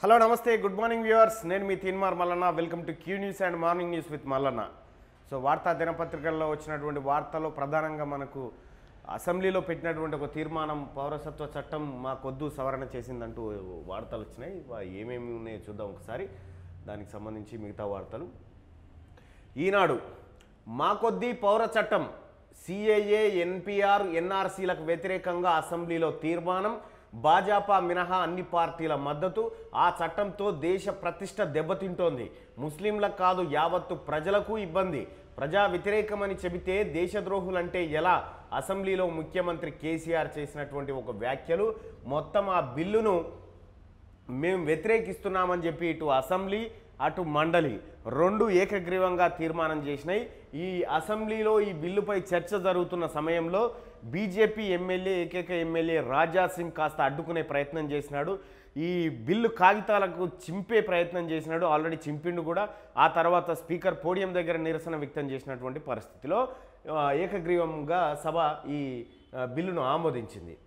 Hello నమస్తే good morning viewers నేను మీ Teenmar Mallanna welcome to Q news and morning news with Mallanna so వార్తా దినపత్రికల్లో వచ్చినటువంటి వార్తలో ప్రధానంగా మనకు అసెంబ్లీలో పెట్టినటువంటి ఒక తీర్మానం పౌరసత్వ చట్టం మా కొద్దు సవరణ చేసిందంటూ వార్తలు వచ్చినాయి వా- ఏమేమి ఉన్నాయో చూద్దాం ఒకసారి దానికి సంబంధించి మిగతా వార్తలు ఈనాడు మా కొద్దీ పౌర చట్టం సిఏఏ ఎన్పిఆర్ ఎన్ఆర్సీలకు వ్యతిరేకంగా అసెంబ్లీలో తీర్మానం భాజపా మినహా అన్ని పార్టీల మద్దతు ఆ చట్టంతో దేశ ప్రతిష్ట దెబ్బతింటోంది ముస్లింలకు కాదు యావత్తు ప్రజలకు ఇబ్బంది ప్రజా వ్యతిరేకమని చెబితే దేశద్రోహులంటే ఎలా అసెంబ్లీలో ముఖ్యమంత్రి కేసీఆర్ చేసినటువంటి ఒక వ్యాఖ్యలు మొత్తం ఆ బిల్లును మేము వ్యతిరేకిస్తున్నామని చెప్పి ఇటు అసెంబ్లీ అటు మండలి రెండు ఏకగ్రీవంగా తీర్మానం చేసినాయి ఈ అసెంబ్లీలో ఈ బిల్లుపై చర్చ జరుగుతున్న సమయంలో బీజేపీ ఎమ్మెల్యే ఏకైక ఎమ్మెల్యే రాజా సింగ్ కాస్త అడ్డుకునే ప్రయత్నం చేసినాడు ఈ బిల్లు కాగితాలకు చింపే ప్రయత్నం చేసినాడు ఆల్రెడీ చింపిండు కూడా ఆ తర్వాత స్పీకర్ పోడియం దగ్గర నిరసన వ్యక్తం చేసినటువంటి పరిస్థితిలో ఆ, ఏకగ్రీవంగా సభ ఈ ఆ, బిల్లును ఆమోదించింది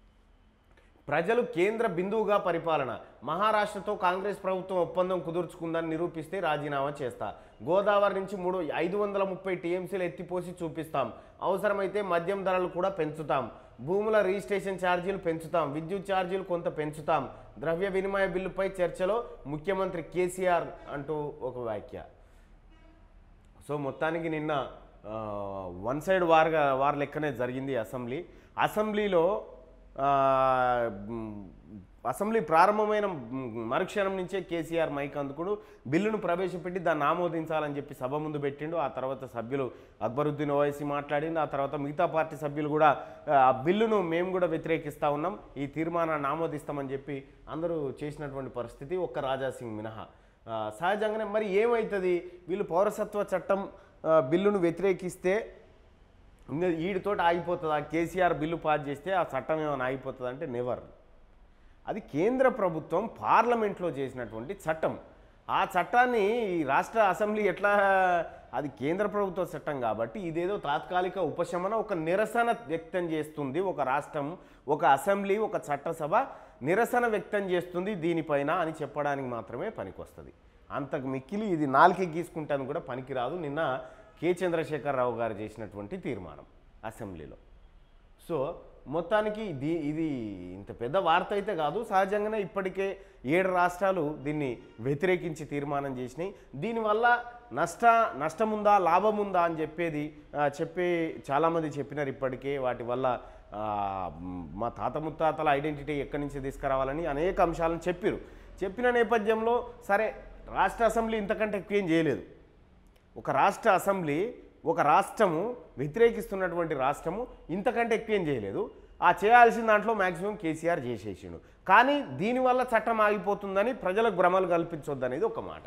ప్రజలు కేంద్ర బిందువుగా పరిపాలన మహారాష్ట్రతో కాంగ్రెస్ ప్రభుత్వం ఒప్పందం కుదుర్చుకుందని నిరూపిస్తే రాజీనామా చేస్తా గోదావరి నుంచి మూడు ఐదు వందల ముప్పై టీఎంసీలు ఎత్తిపోసి చూపిస్తాం అవసరమైతే మద్యం ధరలు కూడా పెంచుతాం భూముల రిజిస్ట్రేషన్ ఛార్జీలు పెంచుతాం విద్యుత్ ఛార్జీలు కొంత పెంచుతాం ద్రవ్య వినిమయ బిల్లుపై చర్చలో ముఖ్యమంత్రి కేసీఆర్ అంటూ ఒక వ్యాఖ్య సో మొత్తానికి నిన్న వన్ సైడ్ వార్గా వార్ లెక్కనే జరిగింది అసెంబ్లీ అసెంబ్లీలో ఆ, మ్, అసెంబ్లీ ప్రారంభమైన మ్, మరుక్షణం నుంచే కేసీఆర్ మైక్ అందుకుడు బిల్లును ప్రవేశపెట్టి దాన్ని ఆమోదించాలని చెప్పి సభ ముందు పెట్టిండు ఆ తర్వాత సభ్యులు అక్బరుద్దీన్ ఓవైసీ మాట్లాడిండు ఆ తర్వాత మిగతా పార్టీ సభ్యులు కూడా ఆ బిల్లును మేము కూడా వ్యతిరేకిస్తా ఉన్నాం ఈ తీర్మానాన్ని ఆమోదిస్తామని చెప్పి అందరూ చేసినటువంటి పరిస్థితి ఒక్క రాజాసింగ్ మినహా ఆ, సహజంగానే మరి ఏమవుతుంది వీళ్ళు పౌరసత్వ చట్టం ఆ, బిల్లును వ్యతిరేకిస్తే ఇంకా వీడితోటి ఆగిపోతుందా కేసీఆర్ బిల్లు పాస్ చేస్తే ఆ చట్టం ఏమైనా ఆగిపోతుంది అంటే నెవర్ అది కేంద్ర ప్రభుత్వం పార్లమెంట్లో చేసినటువంటి చట్టం ఆ చట్టాన్ని ఈ రాష్ట్ర అసెంబ్లీ ఎట్లా అది కేంద్ర ప్రభుత్వ చట్టం కాబట్టి ఇదేదో తాత్కాలిక ఉపశమన ఒక నిరసన వ్యక్తం చేస్తుంది ఒక రాష్ట్రం ఒక అసెంబ్లీ ఒక చట్టసభ నిరసన వ్యక్తం చేస్తుంది దీనిపైన అని చెప్పడానికి మాత్రమే పనికొస్తుంది అంతకు మిక్కిలి ఇది నాలుకే గీసుకుంటాను కూడా పనికిరాదు నిన్న కె చంద్రశేఖరరావు గారు చేసినటువంటి తీర్మానం అసెంబ్లీలో సో మొత్తానికి ఇది ఇది ఇంత పెద్ద వార్త అయితే కాదు సహజంగానే ఇప్పటికే ఏడు రాష్ట్రాలు దీన్ని వ్యతిరేకించి తీర్మానం చేసినాయి దీనివల్ల నష్ట నష్టముందా లాభం ఉందా అని చెప్పేది ఆ, చెప్పి చాలామంది చెప్పినారు ఇప్పటికే వాటి వల్ల ఆ, మ్, మా తాత ముత్తాతల ఐడెంటిటీ ఎక్కడి నుంచి తీసుకురావాలని అనేక అంశాలను చెప్పారు చెప్పిన నేపథ్యంలో సరే రాష్ట్ర అసెంబ్లీ ఇంతకంటే ఎక్కువ ఏం చేయలేదు ఒక రాష్ట్ర అసెంబ్లీ ఒక రాష్ట్రము వ్యతిరేకిస్తున్నటువంటి రాష్ట్రము ఇంతకంటే ఎక్కువ ఏం చేయలేదు ఆ చేయాల్సిన దాంట్లో మ్యాక్సిమం కేసీఆర్ చేసేసిండు కానీ దీనివల్ల చట్టం ఆగిపోతుందని ప్రజలకు భ్రమలు కల్పించొద్దనేది ఒక మాట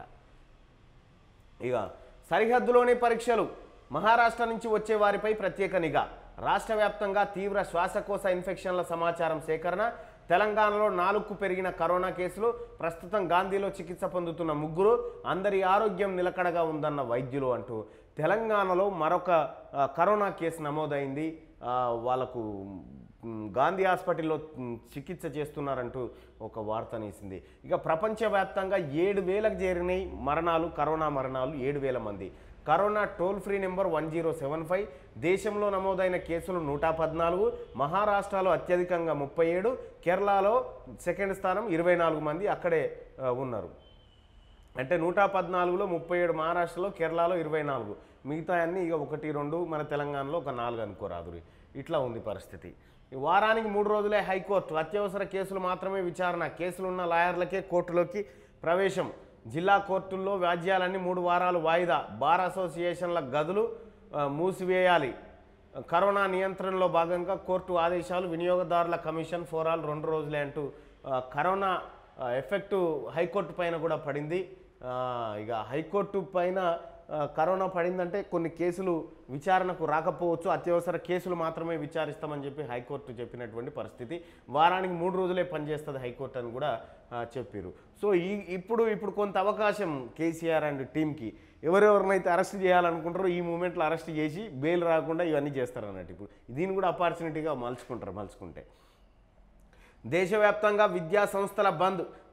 ఇక సరిహద్దులోనే పరీక్షలు మహారాష్ట్ర నుంచి వచ్చే వారిపై ప్రత్యేక నిఘా రాష్ట్ర వ్యాప్తంగా తీవ్ర శ్వాసకోశ ఇన్ఫెక్షన్ల సమాచారం సేకరణ తెలంగాణలో నాలుగుకు పెరిగిన కరోనా కేసులు ప్రస్తుతం గాంధీలో చికిత్స పొందుతున్న ముగ్గురు అందరి ఆరోగ్యం నిలకడగా ఉందన్న వైద్యులు అంటూ తెలంగాణలో మరొక ఆ, కరోనా కేసు నమోదైంది ఆ, వాళ్ళకు మ్, గాంధీ హాస్పిటల్లో మ్, చికిత్స చేస్తున్నారంటూ ఒక వార్త నేసింది ఇక ప్రపంచవ్యాప్తంగా ఏడు వేలకు చేరినాయి మరణాలు కరోనా మరణాలు ఏడు వేల మంది corona toll free number one zero seven five దేశంలో నమోదైన కేసులు నూట పద్నాలుగు మహారాష్ట్రలో అత్యధికంగా ముప్పై ఏడు కేరళలో సెకండ్ స్థానం ఇరవై నాలుగు మంది అక్కడే ఆ, ఉన్నారు అంటే నూట పద్నాలుగులో ముప్పై ఏడు మహారాష్ట్రలో కేరళలో ఇరవై నాలుగు మిగతా అన్ని ఇక ఒకటి రెండు మన తెలంగాణలో ఒక నాలుగు అనుకోరాదు ఇట్లా ఉంది పరిస్థితి ఈ వారానికి మూడు రోజులే హైకోర్టు అత్యవసర కేసులు మాత్రమే విచారణ కేసులున్న లాయర్లకే కోర్టులోకి ప్రవేశం జిల్లా కోర్టుల్లో వ్యాజ్యాలన్నీ మూడు వారాలు వాయిదా బార్ అసోసియేషన్ల గదులు ఆ, మూసివేయాలి కరోనా నియంత్రణలో భాగంగా కోర్టు ఆదేశాలు వినియోగదారుల కమిషన్ ఫోర్ ఆల్ రెండు రోజులే అంటూ ఆ, కరోనా ఆ, ఎఫెక్టు హైకోర్టు పైన కూడా పడింది ఆ, ఇక హైకోర్టు పైన ఆ, కరోనా పడిందంటే కొన్ని కేసులు విచారణకు రాకపోవచ్చు అత్యవసర కేసులు మాత్రమే విచారిస్తామని చెప్పి హైకోర్టు చెప్పినటువంటి పరిస్థితి వారానికి మూడు రోజులే పనిచేస్తుంది హైకోర్టు అని కూడా ఆ, చెప్పారు సో ఈ ఇప్పుడు ఇప్పుడు కొంత అవకాశం కేసీఆర్ అండ్ టీంకి ఎవరెవరినైతే అరెస్ట్ చేయాలనుకుంటారో ఈ మూమెంట్లో అరెస్ట్ చేసి బెయిల్ రాకుండా ఇవన్నీ చేస్తారు అన్నట్టు ఇప్పుడు దీన్ని కూడా అపార్చునిటీగా మలుచుకుంటారు మలుచుకుంటే దేశవ్యాప్తంగా విద్యా సంస్థల బంద్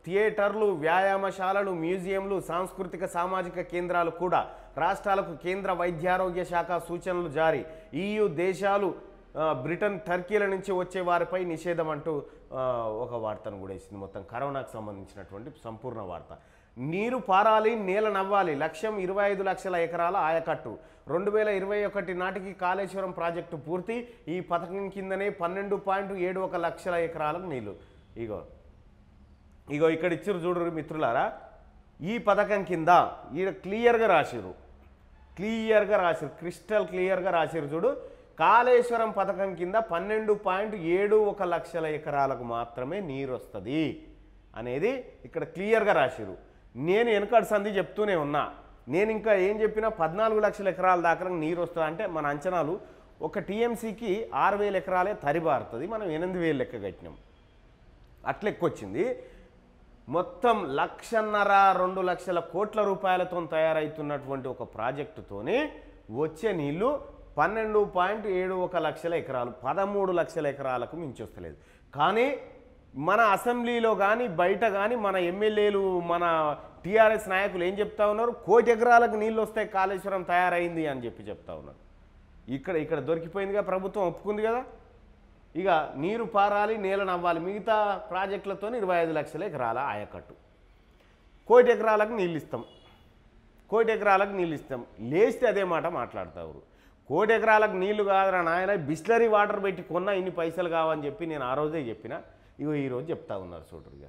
థియేటర్లు వ్యాయామశాలలు మ్యూజియంలు సాంస్కృతిక సామాజిక కేంద్రాలు కూడా రాష్ట్రాలకు కేంద్ర వైద్యారోగ్య శాఖ సూచనలు జారీ ఈయు దేశాలు ఆ, బ్రిటన్ టర్కీల నుంచి వచ్చే వారిపై నిషేధం అంటూ ఆ, ఒక వార్తను కూడా ఇచ్చింది మొత్తం కరోనాకు సంబంధించినటువంటి సంపూర్ణ వార్త నీరు పారాలి నేల నవ్వాలి లక్ష్యం ఇరవై ఐదు లక్షల ఎకరాల ఆయకట్టు రెండు వేల ఇరవై ఒకటి నాటికి కాళేశ్వరం ప్రాజెక్టు పూర్తి ఈ పథకం కిందనే పన్నెండు పాయింట్ ఏడు ఒక లక్షల ఎకరాలకు నీళ్లు ఇగో ఇగో ఇక్కడ ఇచ్చిరు చూడరు మిత్రులారా ఈ పథకం కింద ఈడ క్లియర్గా రాసిరు క్లియర్గా రాసిరు క్రిస్టల్ క్లియర్గా రాసిరు చూడు కాళేశ్వరం పథకం కింద పన్నెండు పాయింట్ ఏడు ఒక లక్షల ఎకరాలకు మాత్రమే నీరు వస్తుంది అనేది ఇక్కడ క్లియర్గా రాసిరు నేను వెనకటి సంధి చెప్తూనే ఉన్నా నేను ఇంకా ఏం చెప్పినా పద్నాలుగు లక్షల ఎకరాల దాకా నీరు వస్తుంది అంటే మన అంచనాలు ఒక టీఎంసీకి ఆరు వేల ఎకరాలే తరిబారుతుంది మనం ఎనిమిది వేలు లెక్క కట్టినాం అట్లా ఎక్కువచ్చింది మొత్తం లక్షన్నర రెండు లక్షల కోట్ల రూపాయలతో తయారవుతున్నటువంటి ఒక ప్రాజెక్టుతోని వచ్చే నీళ్లు పన్నెండు పాయింట్ ఏడు ఒక లక్షల ఎకరాలు పదమూడు లక్షల ఎకరాలకు మించి వస్తలేదు కానీ మన అసెంబ్లీలో కానీ బయట కానీ మన ఎమ్మెల్యేలు మన టీఆర్ఎస్ నాయకులు ఏం చెప్తా ఉన్నారు కోటి ఎకరాలకు నీళ్ళు వస్తాయి కాళేశ్వరం తయారైంది అని చెప్పి చెప్తా ఉన్నారు ఇక్కడ ఇక్కడ దొరికిపోయిందిగా ప్రభుత్వం ఒప్పుకుంది కదా ఇక నీరు పారాలి నేలను అవ్వాలి మిగతా ప్రాజెక్టులతో ఇరవై ఐదు లక్షల ఎకరాల ఆయకట్టు కోటి ఎకరాలకు నీళ్ళు ఇస్తాం కోటి ఎకరాలకు నీళ్ళు ఇస్తాం లేస్తే అదే మాట మాట్లాడతారు కోటి ఎకరాలకు నీళ్లు కాదురా నాయన బిస్లరీ వాటర్ పెట్టి కొన్నా ఇన్ని పైసలు కావని చెప్పి నేను ఆ రోజే చెప్పిన ఇగో ఈరోజు చెప్తా ఉన్నారు చూడరుగా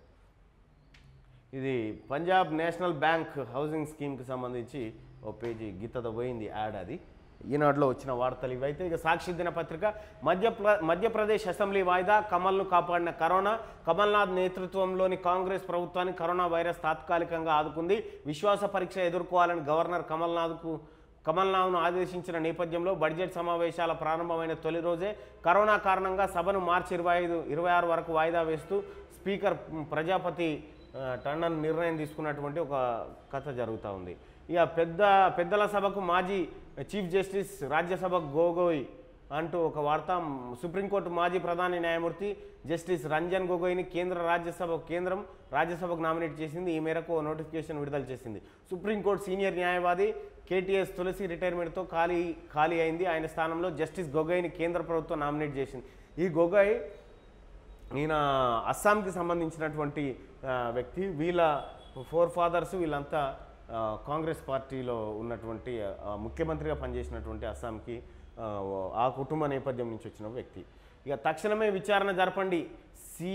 ఇది పంజాబ్ నేషనల్ బ్యాంక్ హౌసింగ్ స్కీమ్కి సంబంధించి ఓ పేజీ గీతతో పోయింది యాడ్ అది ఈనాడులో వచ్చిన వార్తలు ఇవైతే ఇక సాక్షి దినపత్రిక మధ్యప్ర మధ్యప్రదేశ్ అసెంబ్లీ వాయిదా కమల్ను కాపాడిన కరోనా కమల్నాథ్ నేతృత్వంలోని కాంగ్రెస్ ప్రభుత్వాన్ని కరోనా వైరస్ తాత్కాలికంగా ఆదుకుంది విశ్వాస పరీక్ష ఎదుర్కోవాలని గవర్నర్ కమల్నాథ్కు కమల్నాథ్ను ఆదేశించిన నేపథ్యంలో బడ్జెట్ సమావేశాల ప్రారంభమైన తొలి రోజే కరోనా కారణంగా సభను మార్చి ఇరవై ఐదు ఇరవై ఆరు వరకు వాయిదా వేస్తూ స్పీకర్ ప్రజాపతి ఆ, టండన్ నిర్ణయం తీసుకున్నటువంటి ఒక కథ జరుగుతూ ఉంది ఇక పెద్ద పెద్దల సభకు మాజీ చీఫ్ జస్టిస్ రాజ్యసభ గోగోయ్ అంటూ ఒక వార్త సుప్రీంకోర్టు మాజీ ప్రధాన న్యాయమూర్తి జస్టిస్ రంజన్ గొగోయ్ని కేంద్ర రాజ్యసభ కేంద్రం రాజ్యసభకు నామినేట్ చేసింది ఈ మేరకు ఓ నోటిఫికేషన్ విడుదల చేసింది సుప్రీంకోర్టు సీనియర్ న్యాయవాది కేటీఎస్ తులసి రిటైర్మెంట్తో ఖాళీ ఖాళీ అయింది ఆయన స్థానంలో జస్టిస్ గొగోయ్ని కేంద్ర ప్రభుత్వం నామినేట్ చేసింది ఈ గొగోయ్ ఈయన అస్సాంకి సంబంధించినటువంటి ఆ, వ్యక్తి వీళ్ళ ఫోర్ ఫాదర్స్ వీళ్ళంతా ఆ, కాంగ్రెస్ పార్టీలో ఉన్నటువంటి ఆ, ముఖ్యమంత్రిగా పనిచేసినటువంటి అస్సాంకి ఆ, ఆ కుటుంబ నేపథ్యం నుంచి వచ్చిన వ్యక్తి ఇక తక్షణమే విచారణ జరపండి సి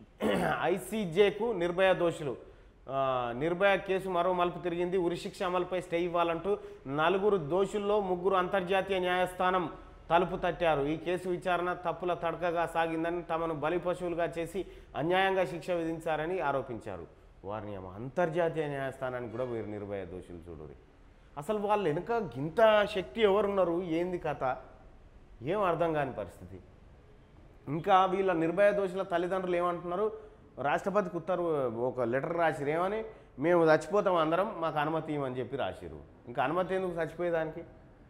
ఐసీజేకు నిర్భయ దోషులు ఆ, నిర్భయ కేసు మరో మలుపు తిరిగింది ఉరిశిక్ష అమలుపై స్టే ఇవ్వాలంటూ నలుగురు దోషుల్లో ముగ్గురు అంతర్జాతీయ న్యాయస్థానం తలుపు తట్టారు ఈ కేసు విచారణ తప్పుల తడకగా సాగిందని తమను బలి పశువులుగా చేసి అన్యాయంగా శిక్ష విధించారని ఆరోపించారు వారిని ఏమో అంతర్జాతీయ న్యాయస్థానానికి కూడా వీరు నిర్భయ దోషులు చూడరు అసలు వాళ్ళు వెనుక గింత శక్తి ఎవరున్నారు ఏంది కథ ఏం అర్థం కాని పరిస్థితి ఇంకా వీళ్ళ నిర్భయ దోషుల తల్లిదండ్రులు ఏమంటున్నారు రాష్ట్రపతికి ఉత్తర్వు ఒక లెటర్ రాసిరు ఏమని మేము చచ్చిపోతాం అందరం మాకు అనుమతి ఇవ్వమని చెప్పి రాసిరు ఇంకా అనుమతి ఎందుకు చచ్చిపోయేదానికి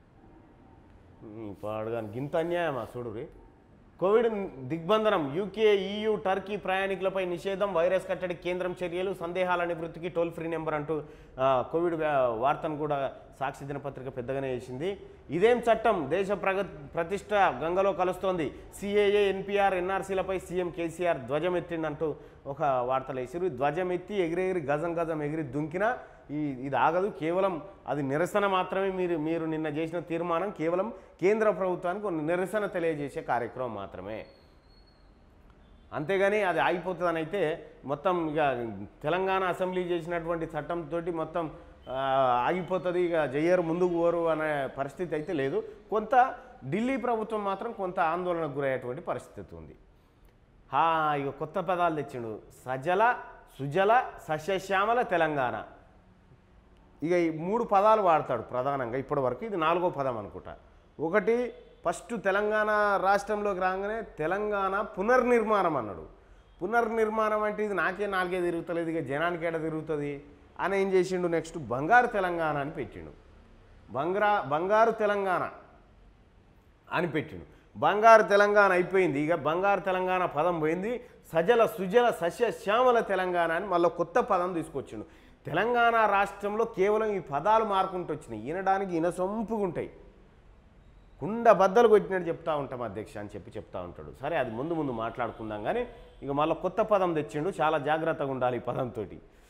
ఈ పాడుగాని గింత అన్యాయమా చూడురి కోవిడ్ దిగ్బంధనం యూకే ఈయూ టర్కీ ప్రయాణికులపై నిషేధం వైరస్ కట్టడి కేంద్రం చర్యలు సందేహాల నివృత్తికి టోల్ ఫ్రీ నెంబర్ అంటూ ఆ, కోవిడ్ వ్యా- వార్తను కూడా సాక్షి దినపత్రిక పెద్దగానే వేసింది ఇదేం చట్టం దేశ ప్రగ ప్రతిష్ట గంగలో కలుస్తోంది సిఏఏ ఎన్పిఆర్ ఎన్ఆర్సీలపై సీఎం కేసీఆర్ ధ్వజం ఎత్తిండంటూ ఒక వార్తలు వేసారు ధ్వజం ఎత్తి ఎగిరెగిరి గజం గజం ఎగిరి దుంకినా ఈ ఇది ఆగదు కేవలం అది నిరసన మాత్రమే మీరు మీరు నిన్న చేసిన తీర్మానం కేవలం కేంద్ర ప్రభుత్వానికి ఒక నిరసన తెలియజేసే కార్యక్రమం మాత్రమే అంతేగాని అది ఆగిపోతుందని అయితే మొత్తం ఇక తెలంగాణ అసెంబ్లీ చేసినటువంటి చట్టంతో మొత్తం ఆ, ఆగిపోతుంది ఇక జయ్యరు ముందుకు పోరు అనే పరిస్థితి అయితే లేదు కొంత ఢిల్లీ ప్రభుత్వం మాత్రం కొంత ఆందోళనకు గురయ్యేటువంటి పరిస్థితి ఉంది హా ఇక కొత్త పదాలు తెచ్చిండు సజల సుజల సస్యశ్యామల తెలంగాణ ఇక ఈ మూడు పదాలు వాడతాడు ప్రధానంగా ఇప్పటి వరకు ఇది నాలుగో పదం అనుకుంటా ఒకటి ఫస్ట్ తెలంగాణ రాష్ట్రంలోకి రాగానే తెలంగాణ పునర్నిర్మాణం అన్నాడు పునర్నిర్మాణం అంటే ఇది నాకే నాలుగే తిరుగుతలేదు ఇక జనానికి ఏడ తిరుగుతుంది అని ఏం చేసిండు నెక్స్ట్ బంగారు తెలంగాణ అని పెట్టిండు బంగారా బంగారు తెలంగాణ అని పెట్టిండు బంగారు తెలంగాణ అయిపోయింది ఇక బంగారు తెలంగాణ పదం పోయింది సజల సుజల సస్య శ్యామల తెలంగాణ అని మళ్ళీ కొత్త పదం తీసుకొచ్చిండు తెలంగాణ రాష్ట్రంలో కేవలం ఈ పదాలు మారుకుంటూ వచ్చినాయి వినడానికి ఇనసొంపుగా ఉంటాయి కుండ బద్దలు కొట్టినట్టు చెప్తా ఉంటాం అధ్యక్ష అని చెప్పి చెప్తా ఉంటాడు సరే అది ముందు ముందు మాట్లాడుకుందాం కానీ ఇక మళ్ళీ కొత్త పదం తెచ్చిండు చాలా జాగ్రత్తగా ఉండాలి ఈ పదంతో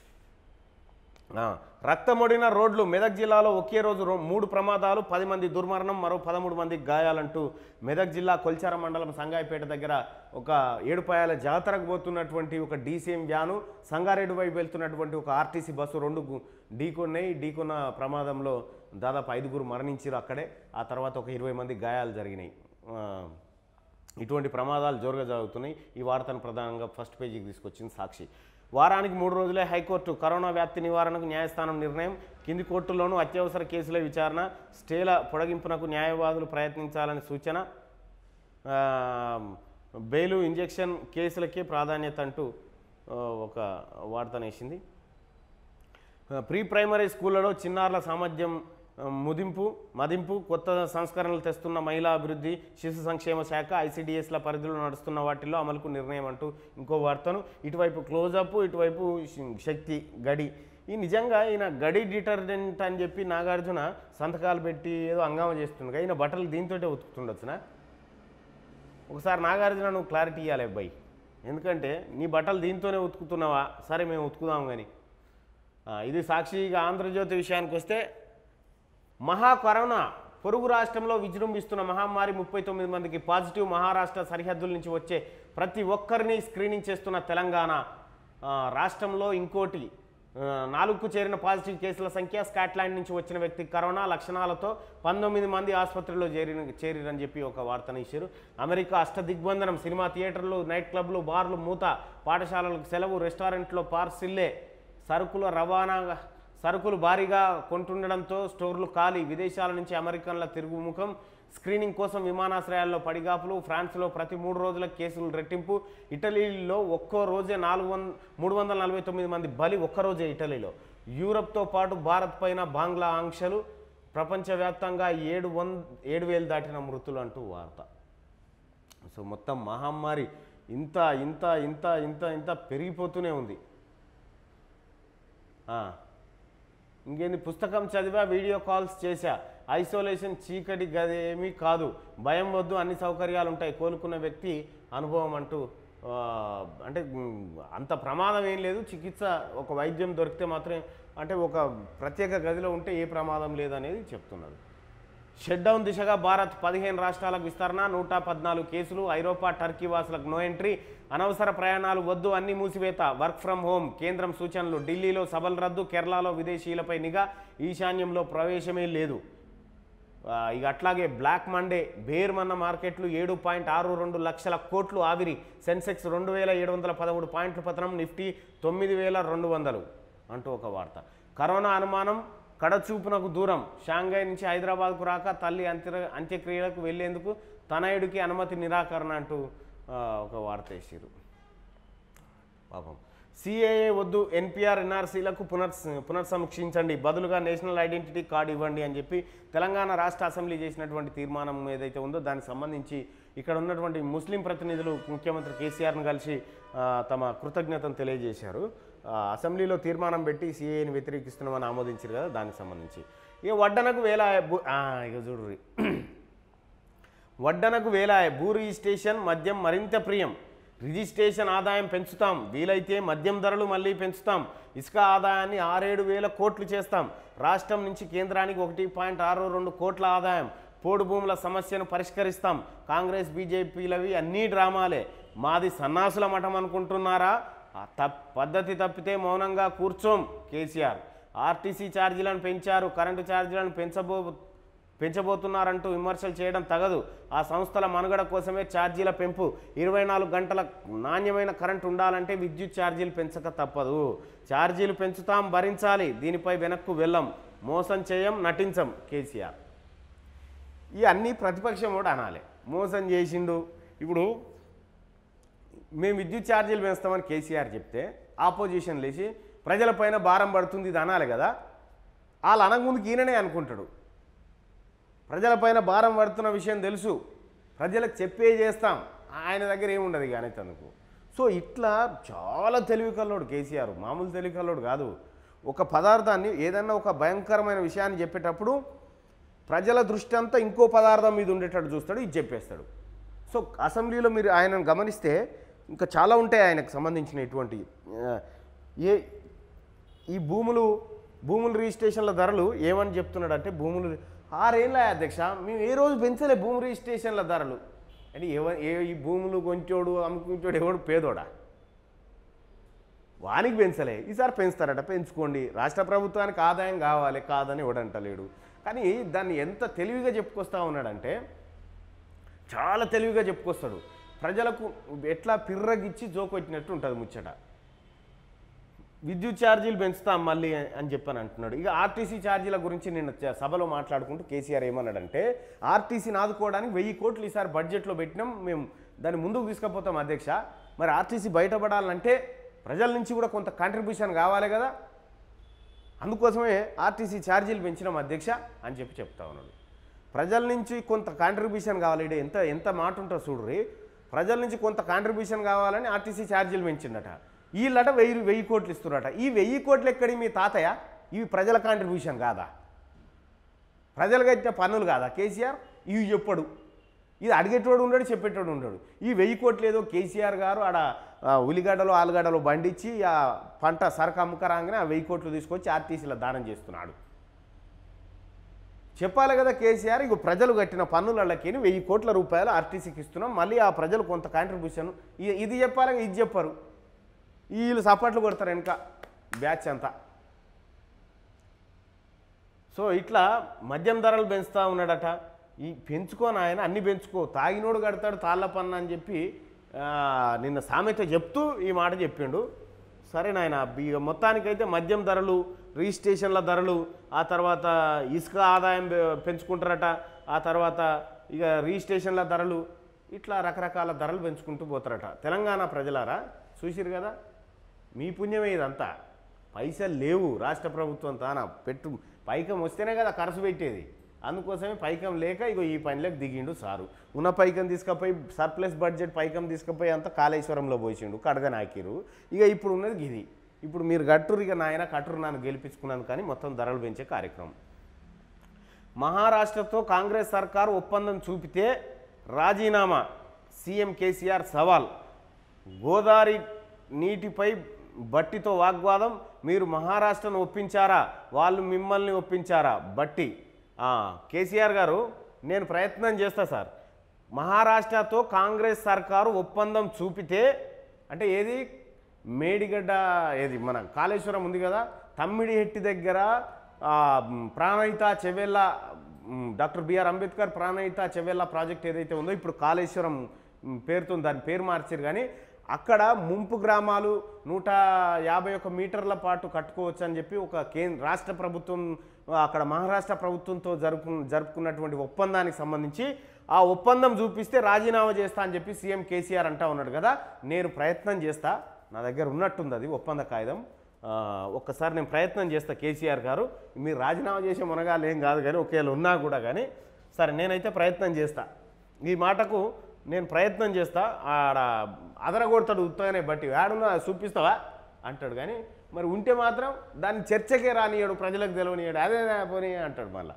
రక్తమొడిన రోడ్లు మెదక్ జిల్లాలో ఒకే రోజు రో- మూడు ప్రమాదాలు పది మంది దుర్మరణం మరో పదమూడు మందికి గాయాలంటూ మెదక్ జిల్లా కొల్చార మండలం సంగాయిపేట దగ్గర ఒక ఏడుపాయాల జాతరకు పోతున్నటువంటి ఒక డీసీఎం వ్యాను సంగారెడ్డి వైపు వెళ్తున్నటువంటి ఒక ఆర్టీసీ బస్సు రెండు గు- ఢీకొన్నాయి ఢీకొన్న ప్రమాదంలో దాదాపు ఐదుగురు మరణించారు అక్కడే ఆ తర్వాత ఒక ఇరవై మంది గాయాలు జరిగినాయి ఆ, ఇటువంటి ప్రమాదాలు జోరుగా జరుగుతున్నాయి ఈ వార్తను ప్రధానంగా ఫస్ట్ పేజీకి తీసుకొచ్చింది సాక్షి వారానికి మూడు రోజులే హైకోర్టు కరోనా వ్యాప్తి నివారణకు న్యాయస్థానం నిర్ణయం కింది కోర్టులోనూ అత్యవసర కేసుల విచారణ స్టేల పొడిగింపునకు న్యాయవాదులు ప్రయత్నించాలని సూచన ఆ, బెయిలు ఇంజెక్షన్ కేసులకే ప్రాధాన్యత అంటూ ఆ, ఒక వార్తనేసింది ప్రీ ప్రైమరీ స్కూళ్ళలో చిన్నారుల సామర్థ్యం ఆ, ముదింపు మదింపు కొత్త సంస్కరణలు తెస్తున్న మహిళా అభివృద్ధి శిశు సంక్షేమ శాఖ ఐసిడిఎస్ల పరిధిలో నడుస్తున్న వాటిల్లో అమలుకు నిర్ణయం అంటూ ఇంకో వార్తను ఇటువైపు క్లోజప్ ఇటువైపు శ- శక్తి గడి ఈ నిజంగా ఈయన గడి డిటర్జెంట్ అని చెప్పి నాగార్జున సంతకాలు పెట్టి ఏదో హంగామా చేస్తుండగా ఈయన బట్టలు దీంతోటే ఉతుకుతుండొచ్చునా ఒకసారి నాగార్జున నువ్వు క్లారిటీ ఇవ్వాలి అబ్బాయి ఎందుకంటే నీ బట్టలు దీంతోనే ఉతుకుతున్నావా సరే మేము ఉతుకుదాం కానీ ఆ, ఇది సాక్షిగా ఆంధ్రజ్యోతి విషయానికి వస్తే మహా కరోనా పొరుగు రాష్ట్రంలో విజృంభిస్తున్న మహమ్మారి ముప్పై తొమ్మిది మందికి పాజిటివ్ మహారాష్ట్ర సరిహద్దుల నుంచి వచ్చే ప్రతి ఒక్కరిని స్క్రీనింగ్ చేస్తున్న తెలంగాణ ఆ, రాష్ట్రంలో ఇంకోటి ఆ, నాలుగుకు చేరిన పాజిటివ్ కేసుల సంఖ్య స్కాట్లాండ్ నుంచి వచ్చిన వ్యక్తికి కరోనా లక్షణాలతో పంతొమ్మిది మంది ఆసుపత్రిలో చేరిన చేరిరని చెప్పి ఒక వార్తను ఇచ్చారు అమెరికా అష్టదిగ్బంధనం సినిమా థియేటర్లు నైట్ క్లబ్లు బార్లు మూత పాఠశాలలకు సెలవు రెస్టారెంట్లో పార్సిల్లే సరుకుల రవాణా సరుకులు భారీగా కొంటుండడంతో స్టోర్లు ఖాళీ విదేశాల నుంచి అమెరికన్ల తిరుగుముఖం స్క్రీనింగ్ కోసం విమానాశ్రయాల్లో పడిగాపులు ఫ్రాన్స్లో ప్రతి మూడు రోజుల కేసులు రెట్టింపు ఇటలీలో ఒక్కో రోజే నాలుగు వంద మూడు వందల నలభై తొమ్మిది మంది బలి ఒక్కరోజే ఇటలీలో యూరప్తో పాటు భారత్ పైన బాంగ్లా ఆంక్షలు ప్రపంచవ్యాప్తంగా ఏడు వంద ఏడు వేలు దాటిన మృతులు అంటూ వార్త సో మొత్తం మహమ్మారి ఇంత ఇంత ఇంత ఇంత ఇంత పెరిగిపోతూనే ఉంది ఆ. ఇంకేంది పుస్తకం చదివా వీడియో కాల్స్ చేశా ఐసోలేషన్ చీకటి గది ఏమీ కాదు భయం వద్దు అన్ని సౌకర్యాలు ఉంటాయి కోలుకున్న వ్యక్తి అనుభవం అంటూ ఆ, అంటే ఉమ్, అంత ప్రమాదం ఏం లేదు చికిత్స ఒక వైద్యం దొరికితే మాత్రమే అంటే ఒక ప్రత్యేక గదిలో ఉంటే ఏ ప్రమాదం లేదనేది చెప్తున్నారు షట్డౌన్ దిశగా భారత్ పదిహేను రాష్ట్రాలకు విస్తరణ నూట పద్నాలుగు కేసులు ఐరోపా టర్కీ వాసులకు నో ఎంట్రీ అనవసర ప్రయాణాలు వద్దు అన్ని మూసివేత వర్క్ ఫ్రం హోమ్ కేంద్రం సూచనలు ఢిల్లీలో సభలు రద్దు కేరళలో విదేశీయులపై నిఘా ఈశాన్యంలో ప్రవేశమే లేదు ఆ, ఇక అట్లాగే బ్లాక్ మండే బేర్ మన్న మార్కెట్లు ఏడు పాయింట్ ఆరు రెండు లక్షల కోట్లు ఆవిరి సెన్సెక్స్ రెండు వేల ఏడు వందల పదమూడు పాయింట్ల పతనం నిఫ్టీ తొమ్మిది వేల రెండు వందలు అంటూ ఒక వార్త కరోనా అనుమానం కడచూపునకు దూరం షాంఘై నుంచి హైదరాబాద్కు రాక తల్లి అంత్య అంత్యక్రియలకు వెళ్లేందుకు తనయుడికి అనుమతి నిరాకరణ అంటూ ఆ, ఒక వార్త వేసారు పాపం సిఏఏ వద్దు ఎన్పిఆర్ ఎన్ఆర్సీలకు పునర్ పునర్సమీక్షించండి బదులుగా నేషనల్ ఐడెంటిటీ కార్డు ఇవ్వండి అని చెప్పి తెలంగాణ రాష్ట్ర అసెంబ్లీ చేసినటువంటి తీర్మానం ఏదైతే ఉందో దానికి సంబంధించి ఇక్కడ ఉన్నటువంటి ముస్లిం ప్రతినిధులు ముఖ్యమంత్రి కేసీఆర్ను కలిసి ఆ, తమ కృతజ్ఞతను తెలియజేశారు ఆ, అసెంబ్లీలో తీర్మానం పెట్టి సిఏని వ్యతిరేకిస్తున్నామని ఆమోదించారు కదా దానికి సంబంధించి ఇక వడ్డనకు వేల బు- ఆ, ఇక చూడ్రి వడ్డనకు వేలాయ భూ రిజిస్ట్రేషన్ మద్యం మరింత ప్రియం రిజిస్ట్రేషన్ ఆదాయం పెంచుతాం వీలైతే మద్యం ధరలు మళ్ళీ పెంచుతాం ఇసుక ఆదాయాన్ని ఆరేడు వేల కోట్లు చేస్తాం రాష్ట్రం నుంచి కేంద్రానికి ఒకటి పాయింట్ ఆరు రెండు కోట్ల ఆదాయం పోడు భూముల సమస్యను పరిష్కరిస్తాం కాంగ్రెస్ బీజేపీలవి అన్నీ డ్రామాలే మాది సన్నాసుల మఠం అనుకుంటున్నారా ఆ తప్ పద్ధతి తప్పితే మౌనంగా కూర్చోం కేసీఆర్ ఆర్టీసీ ఛార్జీలను పెంచారు కరెంటు ఛార్జీలను పెంచబో పెంచబోతున్నారంటూ విమర్శలు చేయడం తగదు ఆ సంస్థల మనుగడ కోసమే ఛార్జీల పెంపు ఇరవై నాలుగు గంటల నాణ్యమైన కరెంట్ ఉండాలంటే విద్యుత్ ఛార్జీలు పెంచక తప్పదు ఛార్జీలు పెంచుతాం భరించాలి దీనిపై వెనక్కు వెళ్ళం మోసం చేయం నటించం కేసీఆర్ ఈ అన్ని ప్రతిపక్షం కూడా అనాలి మోసం చేసిండు ఇప్పుడు మేము విద్యుత్ ఛార్జీలు పెంచుతామని కేసీఆర్ చెప్తే ఆపోజిషన్ లేచి ప్రజలపైన భారం పడుతుంది ఇది అనాలి కదా వాళ్ళు అనకముందుకు ఈయననే అనుకుంటాడు ప్రజలపైన భారం పడుతున్న విషయం తెలుసు ప్రజలకు చెప్పే చేస్తాం ఆయన దగ్గర ఏముండదు కానీ తనకు సో ఇట్లా చాలా తెలివి కల్లోడు కేసీఆర్ మామూలు తెలివి కల్లోడు కాదు ఒక పదార్థాన్ని ఏదైనా ఒక భయంకరమైన విషయాన్ని చెప్పేటప్పుడు ప్రజల దృష్టి అంతా ఇంకో పదార్థం మీద ఉండేటట్టు చూస్తాడు ఇది చెప్పేస్తాడు సో అసెంబ్లీలో మీరు ఆయనను గమనిస్తే ఇంకా చాలా ఉంటాయి ఆయనకు సంబంధించిన ఇటువంటి ఆ, ఏ ఈ భూములు భూముల రిజిస్ట్రేషన్ల ధరలు ఏమని చెప్తున్నాడు అంటే భూములు ఆరేళ్ళ అధ్యక్ష మేము ఏ రోజు పెంచలే భూమి రిజిస్ట్రేషన్ల ధరలు అంటే ఎవ ఏ ఈ భూములు కొంచోడు అమ్ముకుంటోడు ఎవడు పేదోడా వానికి పెంచలే ఈసారి పెంచుతారట పెంచుకోండి రాష్ట్ర ప్రభుత్వానికి ఆదాయం కావాలి కాదని ఎవడంటలేడు కానీ దాన్ని ఎంత తెలివిగా చెప్పుకొస్తా ఉన్నాడంటే చాలా తెలివిగా చెప్పుకొస్తాడు ప్రజలకు ఎట్లా పిర్రగిచ్చి జోకొట్టినట్టు ఉంటుంది ముచ్చట విద్యుత్ ఛార్జీలు పెంచుతాం మళ్ళీ అని చెప్పని అంటున్నాడు ఇక ఆర్టీసీ ఛార్జీల గురించి నిన్న చ- సభలో మాట్లాడుకుంటూ కేసీఆర్ ఏమన్నాడంటే ఆర్టీసీని ఆదుకోవడానికి వెయ్యి కోట్లు ఈసారి బడ్జెట్లో పెట్టినాం మేము దాన్ని ముందుకు తీసుకుపోతాం అధ్యక్ష మరి ఆర్టీసీ బయటపడాలంటే ప్రజల నుంచి కూడా కొంత కాంట్రిబ్యూషన్ కావాలి కదా అందుకోసమే ఆర్టీసీ ఛార్జీలు పెంచినాం అధ్యక్ష అని చెప్పి చెప్తా ఉన్నాడు ప్రజల నుంచి కొంత కాంట్రిబ్యూషన్ కావాలి ఈడ ఎంత ఎంత మాట ఉంటుందో చూడ్రి ప్రజల నుంచి కొంత కాంట్రిబ్యూషన్ కావాలని ఆర్టీసీ ఛార్జీలు పెంచిండట వీళ్ళట వెయ్యి వెయ్యి కోట్లు ఇస్తున్నారట ఈ వెయ్యి కోట్లు ఎక్కడి మీ తాతయ్య ఇవి ప్రజల కాంట్రిబ్యూషన్ కాదా ప్రజలు కట్టిన పన్నులు కాదా కేసీఆర్ ఇవి చెప్పడు ఇది అడిగేటోడు ఉండడు చెప్పేటోడు ఉండడు ఈ వెయ్యి కోట్లు ఏదో కేసీఆర్ గారు ఆడ ఆ, ఉల్లిగడ్డలు ఆలుగడ్డలు బండిచ్చి ఆ పంట సరుకు అమ్ముకరాగానే ఆ వెయ్యి కోట్లు తీసుకొచ్చి ఆర్టీసీలో దానం చేస్తున్నాడు చెప్పాలి కదా కేసీఆర్ ఇక ప్రజలు కట్టిన పన్నులకి వెయ్యి కోట్ల రూపాయలు ఆర్టీసీకి ఇస్తున్నాం మళ్ళీ ఆ ప్రజలు కొంత కాంట్రిబ్యూషన్ ఇ- ఇది చెప్పాలి ఇది చెప్పరు వీళ్ళు సపోర్ట్లు కొడతారు వెనక బ్యాచ్ అంతా సో ఇట్లా మద్యం ధరలు పెంచుతా ఉన్నాడట ఈ పెంచుకోని ఆయన అన్ని పెంచుకో తాగినోడు కడతాడు తాళ్ళ పన్ను అని చెప్పి ఆ, నిన్న సామెత చెప్తూ ఈ మాట చెప్పిండు సరే నాయన ఇక మొత్తానికైతే మద్యం ధరలు రిజిస్ట్రేషన్ల ధరలు ఆ తర్వాత ఇసుక ఆదాయం పె- పెంచుకుంటారట ఆ తర్వాత ఇక రిజిస్ట్రేషన్ల ధరలు ఇట్లా రకరకాల ధరలు పెంచుకుంటూ పోతారట తెలంగాణ ప్రజలారా చూసిరు కదా మీ పుణ్యమే ఇదంతా పైసలు లేవు రాష్ట్ర ప్రభుత్వం తాన పెట్టు పైకం వస్తేనే కదా ఖర్చు పెట్టేది అందుకోసమే పైకం లేక ఇగో ఈ పనిలోకి దిగిండు సారు ఉన్న పైకం తీసుకపోయి సర్ప్లస్ బడ్జెట్ పైకం తీసుకపోయి అంతా కాళేశ్వరంలో పోసిండు కడగ నాకిరు ఇక ఇప్పుడు ఉన్నది గిది ఇప్పుడు మీరు గట్టురు ఇక నాయన కట్టురు నన్ను గెలిపించుకున్నాను కానీ మొత్తం ధరలు పెంచే కార్యక్రమం మహారాష్ట్రతో కాంగ్రెస్ సర్కారు ఒప్పందం చూపితే రాజీనామా సీఎం కేసీఆర్ సవాల్ గోదావరి నీటిపై బట్టితో వాగ్వాదం మీరు మహారాష్ట్రను ఒప్పించారా వాళ్ళు మిమ్మల్ని ఒప్పించారా బట్టి ఆ, కేసీఆర్ గారు నేను ప్రయత్నం చేస్తా సార్ మహారాష్ట్రతో కాంగ్రెస్ సర్కారు ఒప్పందం చూపితే అంటే ఏది మేడిగడ్డ ఏది మన కాళేశ్వరం ఉంది కదా తమ్మిడిహెట్టి దగ్గర ఆ, మ్, ప్రాణహిత చెవెళ్ళ మ్, doctor BR Ambedkar Pranahita Chevella project ఏదైతే ఉందో ఇప్పుడు కాళేశ్వరం మ్, పేరుతో దాని పేరు మార్చారు కానీ అక్కడ ముంపు గ్రామాలు నూట యాభై ఒక్క మీటర్ల పాటు కట్టుకోవచ్చు అని చెప్పి ఒక కేంద్ర రాష్ట్ర ప్రభుత్వం ఆ, అక్కడ మహారాష్ట్ర ప్రభుత్వంతో జరుపు జరుపుకున్నటువంటి ఒప్పందానికి సంబంధించి ఆ ఒప్పందం చూపిస్తే రాజీనామా చేస్తా అని చెప్పి సీఎం కేసీఆర్ అంటా ఉన్నాడు కదా నేను ప్రయత్నం చేస్తా నా దగ్గర ఉన్నట్టుంది అది ఒప్పంద కాగితం ఆ, ఒక్కసారి నేను ప్రయత్నం చేస్తా కేసీఆర్ గారు మీరు రాజీనామా చేసే మునగాలు ఏం కాదు కానీ ఒకవేళ ఉన్నా కూడా కానీ సరే నేనైతే ప్రయత్నం చేస్తా ఈ మాటకు నేను ప్రయత్నం చేస్తా ఆడ అదరగొడతాడు ఉత్తగానే బట్టి ఆడున్నా చూపిస్తావా అంటాడు కానీ మరి ఉంటే మాత్రం దాన్ని చర్చకే రానియాడు ప్రజలకు తెలియనియాడు అదే పోనీ అంటాడు మళ్ళీ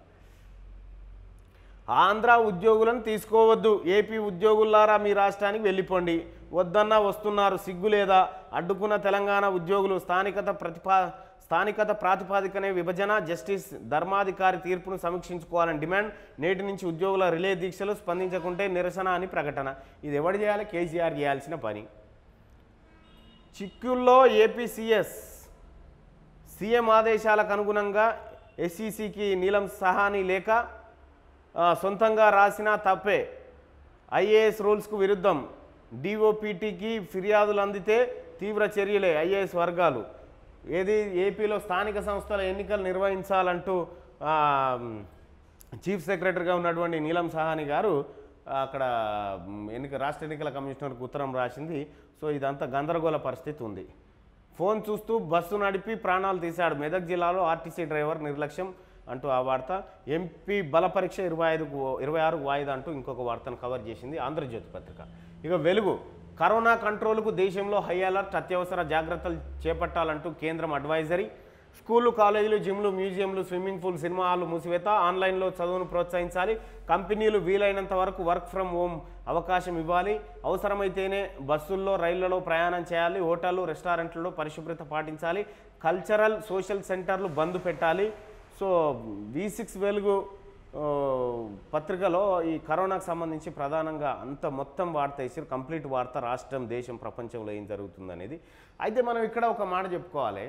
ఆంధ్ర ఉద్యోగులను తీసుకోవద్దు ఏపీ ఉద్యోగులారా మీ రాష్ట్రానికి వెళ్ళిపోండి వద్దన్నా వస్తున్నారు సిగ్గు లేదా అడ్డుకున్న తెలంగాణ ఉద్యోగులు స్థానికత ప్రతిపా స్థానికత ప్రాతిపాదికనే విభజన జస్టిస్ ధర్మాధికారి తీర్పును సమీక్షించుకోవాలని డిమాండ్ నేటి నుంచి ఉద్యోగుల రిలే దీక్షలు స్పందించకుంటే నిరసన అని ప్రకటన ఇది ఎవడు చేయాలి కేసీఆర్ చేయాల్సిన పని చిక్కుల్లో ఏపీసీఎస్ సీఎం ఆదేశాలకు అనుగుణంగా ఎస్ఈసికి నీలం సహాని లేక ఆ, సొంతంగా రాసిన తప్పే ఐఏఎస్ రూల్స్కు విరుద్ధం డిఓపిటికి ఫిర్యాదులు అందితే తీవ్ర చర్యలే ఐఏఎస్ వర్గాలు ఏది ఏపీలో స్థానిక సంస్థల ఎన్నికలు నిర్వహించాలంటూ ఆ, చీఫ్ సెక్రటరీగా ఉన్నటువంటి నీలం సహాని గారు అక్కడ మ్, ఎన్నిక రాష్ట్ర ఎన్నికల కమిషనర్కి ఉత్తరం రాసింది సో ఇదంతా గందరగోళ పరిస్థితి ఉంది ఫోన్ చూస్తూ బస్సు నడిపి ప్రాణాలు తీశాడు మెదక్ జిల్లాలో ఆర్టీసీ డ్రైవర్ నిర్లక్ష్యం అంటూ ఆ వార్త ఎంపీ బల పరీక్ష ఇరవై ఐదుకు ఇరవై ఆరుకు వాయిదా అంటూ ఇంకొక వార్తను కవర్ చేసింది ఆంధ్రజ్యోతి పత్రిక ఇక వెలుగు కరోనా కంట్రోల్కు దేశంలో హై అలర్ట్ అత్యవసర జాగ్రత్తలు చేపట్టాలంటూ కేంద్రం అడ్వైజరీ స్కూళ్ళు కాలేజీలు జిమ్లు మ్యూజియంలు స్విమ్మింగ్ పూల్ సినిమా హాల్ మూసివేత ఆన్లైన్లో చదువును ప్రోత్సహించాలి కంపెనీలు వీలైనంత వరకు వర్క్ ఫ్రమ్ హోమ్ అవకాశం ఇవ్వాలి అవసరమైతేనే బస్సుల్లో రైళ్లలో ప్రయాణం చేయాలి హోటళ్ళు రెస్టారెంట్లలో పరిశుభ్రత పాటించాలి కల్చరల్ సోషల్ సెంటర్లు బంద్ పెట్టాలి సో వి సిక్స్ వెలుగు ఆ, పత్రికలో ఈ కరోనాకు సంబంధించి ప్రధానంగా అంత మొత్తం వార్త వేసారు కంప్లీట్ వార్త రాష్ట్రం దేశం ప్రపంచంలో ఏం జరుగుతుంది అనేది అయితే మనం ఇక్కడ ఒక మాట చెప్పుకోవాలి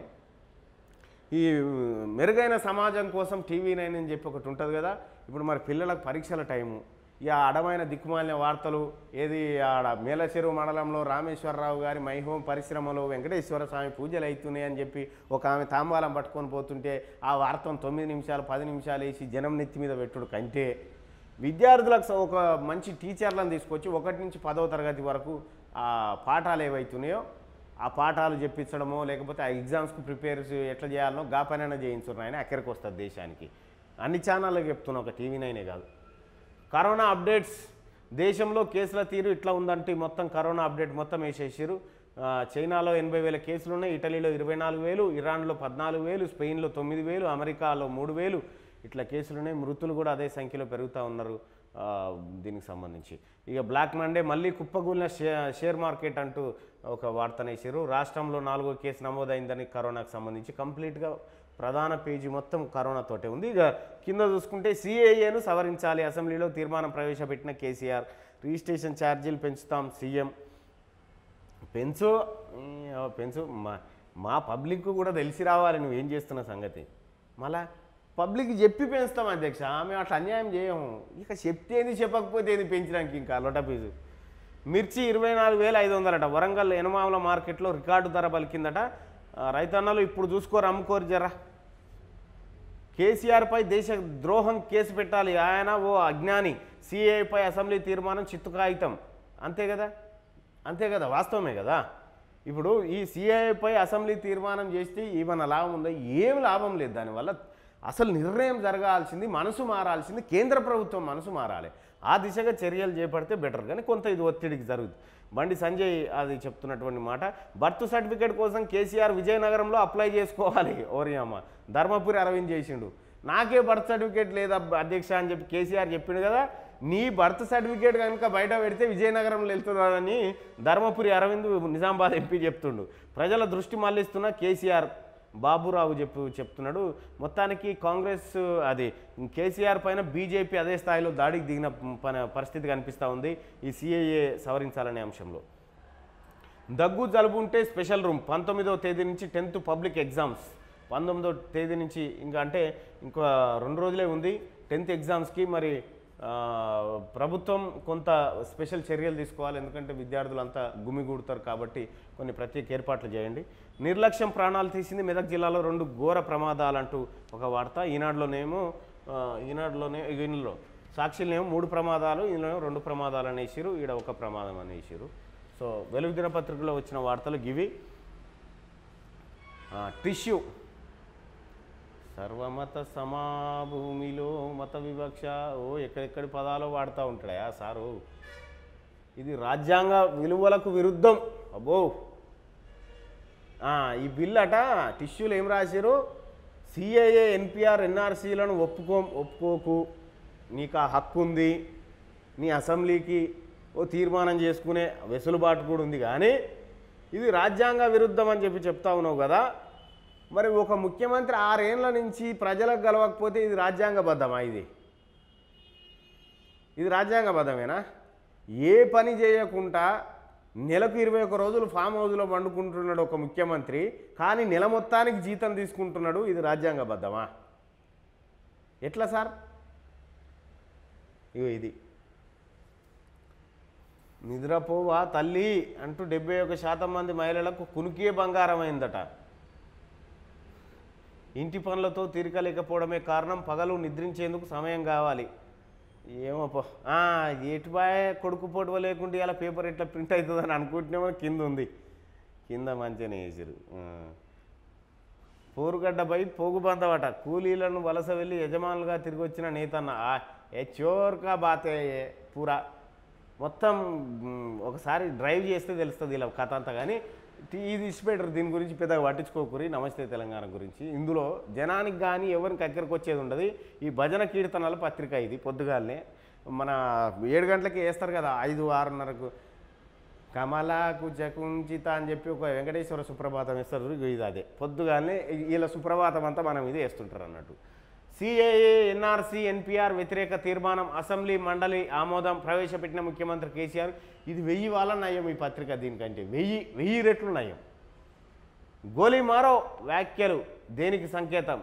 ఈ మెరుగైన సమాజం కోసం టీవీ నైన్ అని చెప్పి ఒకటి ఉంటుంది కదా ఇప్పుడు మరి పిల్లలకు పరీక్షల టైము ఇక అడమైన దిక్కుమాలిన వార్తలు ఏది ఆడ మేలచెరువు మండలంలో రామేశ్వరరావు గారి మైహోం పరిశ్రమలో వెంకటేశ్వర స్వామి పూజలు అవుతున్నాయి అని చెప్పి ఒక ఆమె తాంబాలం పట్టుకొని పోతుంటే ఆ వార్తను తొమ్మిది నిమిషాలు పది నిమిషాలు వేసి జనం నెత్తి మీద పెట్టుడు కంటే విద్యార్థులకు స- ఒక మంచి టీచర్లను తీసుకొచ్చి ఒకటి నుంచి పదవ తరగతి వరకు ఆ పాఠాలు ఏవైతున్నాయో ఆ పాఠాలు చెప్పించడమో లేకపోతే ఆ ఎగ్జామ్స్కి ప్రిపేర్ ఎట్లా చేయాలనో గా పనైనా చేయించున్నారు ఆయన అక్కడికి వస్తుంది దేశానికి అన్ని ఛానళ్ళకి చెప్తున్నా ఒక టీవీ నైనే కాదు కరోనా అప్డేట్స్ దేశంలో కేసుల తీరు ఇట్లా ఉందంటే మొత్తం కరోనా అప్డేట్ మొత్తం వేసేసారు ఆ, చైనాలో ఎనభై వేల కేసులు ఉన్నాయి ఇటలీలో ఇరవై నాలుగు వేలు ఇరాన్లో పద్నాలుగు వేలు స్పెయిన్లో తొమ్మిది వేలు అమెరికాలో మూడు వేలు ఇట్లా కేసులు ఉన్నాయి మృతులు కూడా అదే సంఖ్యలో పెరుగుతూ ఉన్నారు ఆ, దీనికి సంబంధించి ఇక బ్లాక్ మండే మళ్ళీ కుప్పగూలిన షే షేర్ మార్కెట్ అంటూ ఒక వార్తనేసారు రాష్ట్రంలో నాలుగో కేసు నమోదైందని కరోనాకు సంబంధించి కంప్లీట్గా ప్రధాన పేజీ మొత్తం కరోనాతోటే ఉంది ఇక కింద చూసుకుంటే సిఏఏను సవరించాలి అసెంబ్లీలో తీర్మానం ప్రవేశపెట్టిన కేసీఆర్ రిజిస్ట్రేషన్ ఛార్జీలు పెంచుతాం సీఎం పెంచు ఈ, ఓ, పెంచు మా మా పబ్లిక్ కూడా తెలిసి రావాలి నువ్వేం చేస్తున్న సంగతి మళ్ళా పబ్లిక్ చెప్పి పెంచుతాం అధ్యక్ష మేము అట్లా అన్యాయం చేయము ఇక చెప్తే ఏంది చెప్పకపోతే ఏంది పెంచడానికి ఇంకా లొట ఫీజు మిర్చి ఇరవై నాలుగు వేల ఐదు వందలట వరంగల్ ఎనమాముల మార్కెట్లో రికార్డు ధర పలికిందట ఆ, రైతన్నలు ఇప్పుడు చూసుకోరు అమ్ముకోరు జరా కేసీఆర్పై దేశ ద్రోహం కేసు పెట్టాలి ఆయన ఓ అజ్ఞాని సిఏపై అసెంబ్లీ తీర్మానం చిత్తు కాగితం అంతే కదా అంతే కదా వాస్తవమే కదా ఇప్పుడు ఈ సిఐపై అసెంబ్లీ తీర్మానం చేస్తే ఏమైనా లాభం ఉందా ఏం లాభం లేదు దానివల్ల అసలు నిర్ణయం జరగాల్సింది మనసు మారాల్సింది కేంద్ర ప్రభుత్వం మనసు మారాలి ఆ దిశగా చర్యలు చేపడితే బెటర్ కానీ కొంత ఇది ఒత్తిడికి జరుగుతుంది బండి సంజయ్ అది చెప్తున్నటువంటి మాట బర్త్ సర్టిఫికేట్ కోసం కేసీఆర్ విజయనగరంలో అప్లై చేసుకోవాలి ఓరియమ్మ ధర్మపురి అరవింద్ చేసిండు నాకే బర్త్ సర్టిఫికేట్ లేదా అధ్యక్ష అని చెప్పి కేసీఆర్ చెప్పిండు కదా నీ బర్త్ సర్టిఫికేట్ కనుక బయట పెడితే విజయనగరంలో వెళ్తున్నాడని ధర్మపురి అరవింద్ నిజామాబాద్ ఎంపీ చెప్తుండు ప్రజల దృష్టి మళ్లిస్తున్న కేసీఆర్ బాబురావు చెప్పు చెప్తున్నాడు మొత్తానికి కాంగ్రెస్ అది కేసీఆర్ పైన బీజేపీ అదే స్థాయిలో దాడికి దిగిన పన- పరిస్థితి కనిపిస్తూ ఉంది ఈ సిఏఏ సవరించాలనే అంశంలో దగ్గు జలుబు ఉంటే స్పెషల్ రూమ్ పంతొమ్మిదవ తేదీ నుంచి టెన్త్ పబ్లిక్ ఎగ్జామ్స్ పంతొమ్మిదవ తేదీ నుంచి ఇంకా అంటే ఇంకా రెండు రోజులే ఉంది టెన్త్ ఎగ్జామ్స్కి మరి ఆ, ప్రభుత్వం కొంత స్పెషల్ చర్యలు తీసుకోవాలి ఎందుకంటే విద్యార్థులంతా గుమిగూడతారు కాబట్టి కొన్ని ప్రత్యేక ఏర్పాట్లు చేయండి నిర్లక్ష్యం ప్రాణాలు తీసింది మెదక్ జిల్లాలో రెండు ఘోర ప్రమాదాలంటూ ఒక వార్త ఈనాడులోనేమో ఆ, ఈనాడులోనే ఈయనలో సాక్షిలోనేమో మూడు ప్రమాదాలు ఈయనలో రెండు ప్రమాదాలు అనేసిరు ఈడ ఒక ప్రమాదం అనేసిరు సో వెలుగు దినపత్రికలో వచ్చిన వార్తలు గివి టిష్యూ సర్వమత సమాభూమిలో మత వివక్ష ఓ ఎక్కడెక్కడి పదాలు వాడుతూ ఉంటాడా సారు ఇది రాజ్యాంగ విలువలకు విరుద్ధం అబ్బో ఆ, ఈ బిల్ అట టిష్యూలు ఏం రాశారు సిఏఏ ఎన్పిఆర్ ఎన్ఆర్సీలను ఒప్పుకో ఒప్పుకోకు నీకు ఆ హక్కు ఉంది నీ అసెంబ్లీకి ఓ తీర్మానం చేసుకునే వెసులుబాటు కూడా ఉంది కానీ ఇది రాజ్యాంగ విరుద్ధం అని చెప్పి చెప్తా ఉన్నావు కదా మరి ఒక ముఖ్యమంత్రి ఆరేళ్ల నుంచి ప్రజలకు గెలవకపోతే ఇది రాజ్యాంగబద్ధమా ఇది ఇది రాజ్యాంగబద్ధమేనా ఏ పని చేయకుండా నెలకు ఇరవై ఒక రోజులు ఫామ్ హౌస్లో వండుకుంటున్నాడు ఒక ముఖ్యమంత్రి కానీ నెల మొత్తానికి జీతం తీసుకుంటున్నాడు ఇది రాజ్యాంగబద్ధమా ఎట్లా సార్ ఇగో ఇది నిద్రపోవా తల్లి అంటూ డెబ్బై ఒక శాతం మంది మహిళలకు కునికే బంగారం అయిందట ఇంటి పనులతో తీరిక లేకపోవడమే కారణం పగలు నిద్రించేందుకు సమయం కావాలి ఏమో పో ఆ, ఎటు బాయ్ కొడుకు పొడవ లేకుండా ఇలా పేపర్ ఎట్లా ప్రింట్ అవుతుందని అనుకుంటున్నామో కింద ఉంది కింద మంచిగానే వేసారు పోరుగడ్డపై పోగుబందవట కూలీలను వలస వెళ్ళి యజమానులుగా తిరిగి వచ్చిన నేతన్న ఆ, ఏ చోర్కా బాతే పూరా మొత్తం మ్, ఒకసారి డ్రైవ్ చేస్తే తెలుస్తుంది ఇలా కథ అంతా కానీ టీ- ఇది ఇచ్చిపెట్టరు దీని గురించి పెద్దగా పట్టించుకోకూరి నమస్తే తెలంగాణ గురించి ఇందులో జనానికి కానీ ఎవరికి దగ్గరకు వచ్చేది ఉండదు ఈ భజన కీర్తనల పత్రిక ఇది పొద్దుగాలనే మన ఏడు గంటలకి వేస్తారు కదా ఐదు ఆరున్నరకు కమలాకు జకుంచిత అని చెప్పి ఒక వెంకటేశ్వర సుప్రభాతం వేస్తారు చూడు, ఇది అదే పొద్దుగానే వీళ్ళ సుప్రభాతం అంతా మనం ఇది వేస్తుంటారు అన్నట్టు సిఏఏ ఎన్ఆర్సీ ఎన్పిఆర్ వ్యతిరేక తీర్మానం అసెంబ్లీ మండలి ఆమోదం ప్రవేశపెట్టిన ముఖ్యమంత్రి కేసీఆర్ ఇది వెయ్యి వాళ్ళ నయం ఈ పత్రిక దీనికంటే వెయ్యి వెయ్యి రెట్లు నయం గోలీమారో వ్యాఖ్యలు దేనికి సంకేతం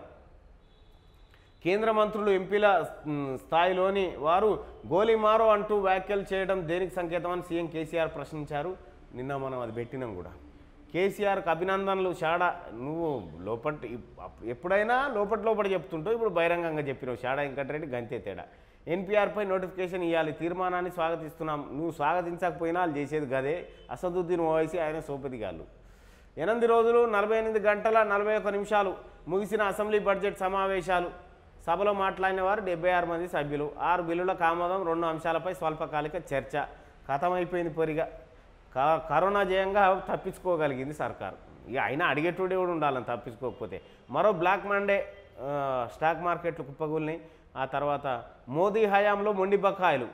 కేంద్ర మంత్రులు ఎంపీల మ్, స్థాయిలోని వారు గోలీమారో అంటూ వ్యాఖ్యలు చేయడం దేనికి సంకేతం అని సీఎం కేసీఆర్ ప్రశ్నించారు నిన్న మనం అది పెట్టినాం కూడా కేసీఆర్కి అభినందనలు షాడా నువ్వు లోపటి ఎప్పుడైనా లోపటి లోపల చెప్తుంటావు ఇప్పుడు బహిరంగంగా చెప్పినావు షాడా వెంకటరెడ్డి గంతే తేడా ఎన్పీఆర్పై నోటిఫికేషన్ ఇవ్వాలి తీర్మానాన్ని స్వాగతిస్తున్నాం నువ్వు స్వాగతించకపోయినా వాళ్ళు చేసేది గదే అసదుద్దీన్ ఓవైసీ ఆయన సోపతి గాళ్ళు ఎనిమిది రోజులు నలభై ఎనిమిది గంటల నలభై ఒక్క నిమిషాలు ముగిసిన అసెంబ్లీ బడ్జెట్ సమావేశాలు సభలో మాట్లాడిన వారు డెబ్బై ఆరు మంది సభ్యులు ఆరు బిల్లులకు ఆమోదం రెండు అంశాలపై స్వల్పకాలిక చర్చ ఖతమైపోయింది పొరిగా క- కరోనా జయంగా తప్పించుకోగలిగింది సర్కారు ఇక అయినా అడిగేటోడే కూడా ఉండాలని తప్పించుకోకపోతే మరో బ్లాక్ మండే ఆ, స్టాక్ మార్కెట్లు కుప్పగూలినాయి ఆ తర్వాత మోదీ హయాంలో మొండి బకాయిలు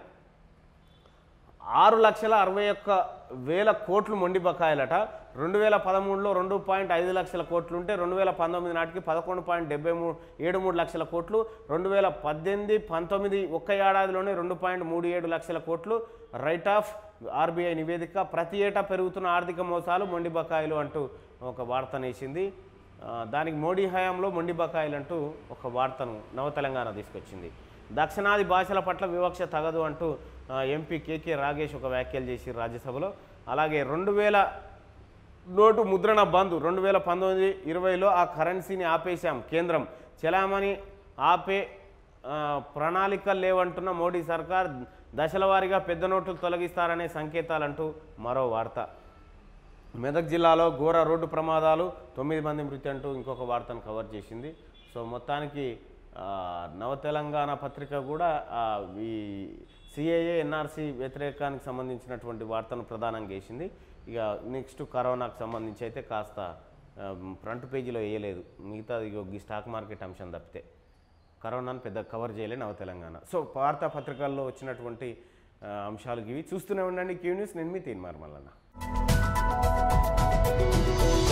ఆరు లక్షల అరవై ఒక్క వేల కోట్లు మొండి బకాయిలట రెండు వేల పదమూడులో రెండు పాయింట్ ఐదు లక్షల కోట్లు ఉంటే రెండు వేల పంతొమ్మిది నాటికి పదకొండు పాయింట్ డెబ్బై మూడు ఏడు మూడు లక్షల కోట్లు రెండు వేల పద్దెనిమిది పంతొమ్మిది ఒక్క ఏడాదిలోనే రెండు పాయింట్ మూడు ఏడు లక్షల కోట్లు రైట్ ఆఫ్ ఆర్బీఐ నివేదిక ప్రతి ఏటా పెరుగుతున్న ఆర్థిక మోసాలు మొండి బకాయిలు అంటూ ఒక వార్తనేసింది ఆ, దానికి మోడీ హయాంలో మొండి బకాయిలు అంటూ ఒక వార్తను నవ తెలంగాణ తీసుకొచ్చింది దక్షిణాది భాషల పట్ల వివక్ష తగదు అంటూ ఆ, ఎంపీ కేకే రాగేష్ ఒక వ్యాఖ్యలు చేసి రాజ్యసభలో అలాగే రెండు వేల నోటు ముద్రణ బంద్ రెండు వేల పంతొమ్మిది ఇరవైలో ఆ కరెన్సీని ఆపేశాం కేంద్రం చెలామణి ఆపే ఆ, ప్రణాళికలు లేవంటున్న మోడీ సర్కార్ దశల వారీగా పెద్ద నోట్లు తొలగిస్తారనే సంకేతాలంటూ మరో వార్త మెదక్ జిల్లాలో ఘోర రోడ్డు ప్రమాదాలు తొమ్మిది మంది మృతి అంటూ ఇంకొక వార్తను కవర్ చేసింది సో మొత్తానికి ఆ, నవ తెలంగాణ పత్రిక కూడా ఆ, ఈ సిఏఏ ఎన్ఆర్సీ వ్యతిరేకానికి సంబంధించినటువంటి వార్తను ప్రధానంగా వేసింది ఇక నెక్స్ట్ కరోనాకు సంబంధించి అయితే కాస్త ఆ, ఫ్రంట్ పేజీలో వేయలేదు మిగతా ఇగో ఈ స్టాక్ మార్కెట్ అంశం తప్పితే కరోనాను పెద్ద కవర్ చేయలే నవ తెలంగాణ సో వార్తాపత్రికల్లో వచ్చినటువంటి ఆ, అంశాలు ఇవి చూస్తూనే ఉండండి క్యూ న్యూస్ నేను మీ తీన్మార్ మల్లన్న